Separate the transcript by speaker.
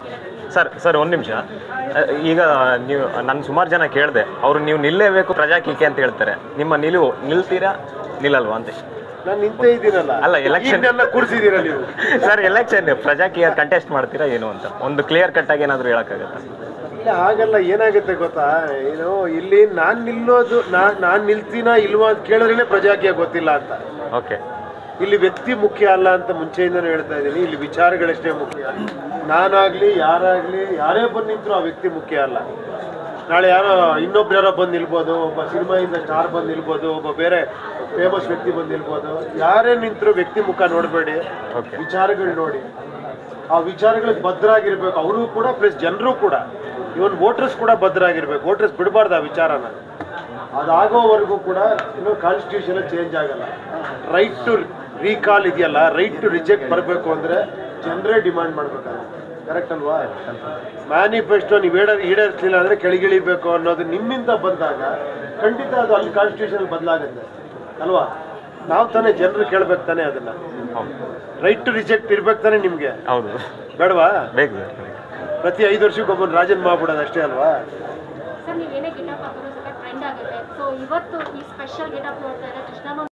Speaker 1: Sir sir ಒಂದು ನಿಮಿಷ ಈಗ ನೀವು ನಾನು ಸುಮಾರು ಜನ ಕೇಳಿದೆ ಅವರು ನೀವು ನಿಲ್ಲೇಬೇಕು ಪ್ರಜಾಕೀಕೆ ಅಂತ ಹೇಳ್ತಾರೆ ನಿಮ್ಮ ನಿಲುವು ನಿಲ್ತೀರಾ ನಿಲ್ಲಲ್ವಾ ಅಂತ
Speaker 2: ನಾನು ನಿಂತೇ ಇದ್ದೀನಲ್ಲ
Speaker 1: ಅಲ್ಲ, election-
Speaker 2: ಈಗ್ನೆಲ್ಲ ಕೂರಿಸಿದ್ದೀರಾ ನೀವು
Speaker 1: ಸರ್ ಎಲೆಕ್ಷನ್ ಪ್ರಜಾಕೀಯ ಕಂಟೆಸ್ಟ್ ಮಾಡ್ತೀರಾ ಏನು ಅಂತ ಒಂದು ಕ್ಲಿಯರ್ ಕಟ್ ಆಗಿ ಏನಾದರೂ ಹೇಳೋಕ್ಕಾಗತ್ತಾ
Speaker 2: ಇಲ್ಲ ಹಾಗಲ್ಲ ಏನಾಗುತ್ತೆ ಗೊತ್ತಾ ಏನು ಇಲ್ಲಿ ನಾನ್ ನಿಲ್ಲೋದು ನಾನ್ ನಾನ್ ನಿಲ್ತೀನಾ ಇಲ್ವಾ ಅಂತ ಕೇಳಿದ್ರೇನೆ ಪ್ರಜಾಕೀಯ ಗೊತ್ತಿಲ್ಲ ಅಂತ
Speaker 1: ಓಕೆ
Speaker 2: ಇಲ್ಲಿ ವ್ಯಕ್ತಿ ಮುಖ್ಯ ಅಲ್ಲ ಅಂತ ಮುಂಚೆಯಿಂದನೂ ಹೇಳ್ತಾ ಇದ್ದೀನಿ ಇಲ್ಲಿ ವಿಚಾರಗಳಷ್ಟೇ ಮುಖ್ಯ ನಾನಾಗ್ಲಿ ಯಾರಾಗ್ಲಿ ಯಾರೇ ಬಂದು ನಿಂತರೂ ಆ ವ್ಯಕ್ತಿ ಮುಖ್ಯ ಅಲ್ಲ ನಾಳೆ ಯಾರೋ ಇನ್ನೊಬ್ರು ಯಾರೋ ಬಂದು ನಿಲ್ಬೋದು ಒಬ್ಬ ಸಿನಿಮಾಯಿಂದ ಸ್ಟಾರ್ ಬಂದು ನಿಲ್ಬೋದು ಒಬ್ಬ ಬೇರೆ ಫೇಮಸ್ ವ್ಯಕ್ತಿ ಬಂದು ನಿಲ್ಬೋದು ಯಾರೇ ನಿಂತರೂ ವ್ಯಕ್ತಿ ಮುಖ ನೋಡಬೇಡಿ
Speaker 1: Okay.
Speaker 2: ವಿಚಾರಗಳು ನೋಡಿ ಆ ವಿಚಾರಗಳಿಗೆ ಭದ್ರಾಗಿರ್ಬೇಕು ಅವರು ಕೂಡ ಪ್ಲಸ್ ಜನರು ಕೂಡ ಇವನ್ ವೋಟರ್ಸ್ ಕೂಡ ಭದ್ರಾಗಿರ್ಬೇಕು ವೋಟರ್ಸ್ ಬಿಡಬಾರ್ದು ಆ ವಿಚಾರನ ಅದಾಗೋವರೆಗೂ ಕೂಡ ಇನ್ನೂ ಕಾನ್ಸ್ಟಿಟ್ಯೂಷನ್ ಚೇಂಜ್ ಆಗಲ್ಲ ರೈಟ್ ಟು ರೀಕಾಲ್ ಇದೆಯಲ್ಲ ರೈಟ್ ಟು ರಿಜೆಕ್ಟ್ ಬರಬೇಕು ಅಂದರೆ ಜನರೇ ಡಿಮಾಂಡ್ ಮಾಡಬೇಕಾಗುತ್ತೆ ಕರೆಕ್ಟ್ ಅಲ್ವಾ ಮ್ಯಾನಿಫೆಸ್ಟೋ ನೀವು ಈಡೇರ್ ಈಡೇರಿಸಲಿಲ್ಲ ಅಂದರೆ ಕೆಳಗಿಳಿಬೇಕು ಅನ್ನೋದು ನಿಮ್ಮಿಂದ ಬಂದಾಗ ಖಂಡಿತ ಅದು ಅಲ್ಲಿ ಕಾನ್ಸ್ಟಿಟ್ಯೂಷನ್ ಬದಲಾಗುತ್ತೆ ಅಲ್ವಾ ನಾವು ತಾನೇ ಜನರು ಕೇಳ್ಬೇಕು ತಾನೇ ಅದನ್ನ
Speaker 1: ಹೌದು
Speaker 2: ರೈಟ್ ಟು ರಿಜೆಕ್ಟ್ ಇರ್ಬೇಕು ತಾನೇ ನಿಮಗೆ
Speaker 1: ಹೌದು
Speaker 2: ಬೇಡವಾ
Speaker 1: ಬೇಕು ಸರ್
Speaker 2: ಪ್ರತಿ ಐದು ವರ್ಷಕ್ಕೆ ಒಬ್ಬನ ರಾಜನ್ ಮಾಡ್ಬಿಡೋದು ಅಷ್ಟೇ ಅಲ್ವಾ
Speaker 3: ಸರ್ ನೀವು ಏನೇ ಗೆಟಪ್ ಹಾಕಿದ್ರು ಸ್ವಲ್ಪ ಟ್ರೆಂಡ್ ಆಗುತ್ತೆ ಸೊ ಇವತ್ತು ಈ ಸ್ಪೆಷಲ್ ಗೆಟಪ್ ನೋಡ್ತಾ ಇದ್ರೆ ಕೃಷ್ಣನ